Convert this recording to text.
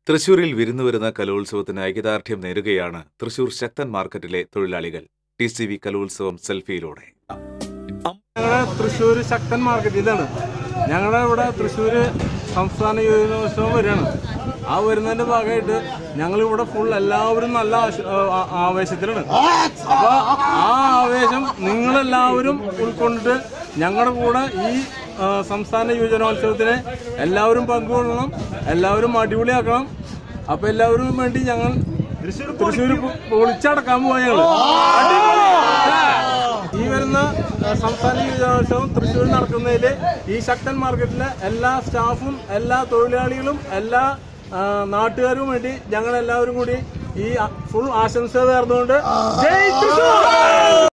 തൃശൂരിൽ വിരുന്നുവരുന്ന കലോത്സവത്തിന് ഐക്യദാർഢ്യം നേരുകയാണ് തൃശൂർ ശക്തൻ മാർക്കറ്റിലെ തൊഴിലാളികൾ ടി സി വി കലോത്സവം സെൽഫിയിലൂടെ ഞങ്ങളുടെ തൃശ്ശൂർ ശക്തൻ മാർക്കറ്റിലാണ് ഞങ്ങളുടെ ഇവിടെ തൃശ്ശൂർ സംസ്ഥാന യുവജനോത്സവം വരികയാണ് ആ വരുന്നതിന്റെ ഭാഗമായിട്ട് ഞങ്ങൾ ഇവിടെ ഫുൾ എല്ലാവരും നല്ല ആശ- ആ- ആവേശത്തിലാണ് അപ്പൊ ആ ആവേശം നിങ്ങളെല്ലാവരും ഉൾക്കൊണ്ടിട്ട് ഞങ്ങളുടെ കൂടെ ഈ ആ, സംസ്ഥാന യുവജനോത്സവത്തിന് എല്ലാവരും പങ്കുകൊള്ളണം എല്ലാവരും അടിപൊളിയാക്കണം അപ്പൊ എല്ലാവരും വേണ്ടി ഞങ്ങൾ തൃശ്ശൂർ തൃശ്ശൂർ പൊളിച്ചടക്കാൻ പോവുകയാണ് ഈ വരുന്ന ആ, സംസ്ഥാന യുവജനോത്സവം തൃശ്ശൂർ നടക്കുന്നതിൽ ഈ ശക്തൻ മാർക്കറ്റിലെ എല്ലാ സ്റ്റാഫും എല്ലാ തൊഴിലാളികളും എല്ലാ ആ, നാട്ടുകാരും വേണ്ടി ഞങ്ങൾ എല്ലാവരും കൂടി ഈ ഫുൾ ആശംസ നേർന്നുകൊണ്ട് ജയ് തൃശ്ശൂർ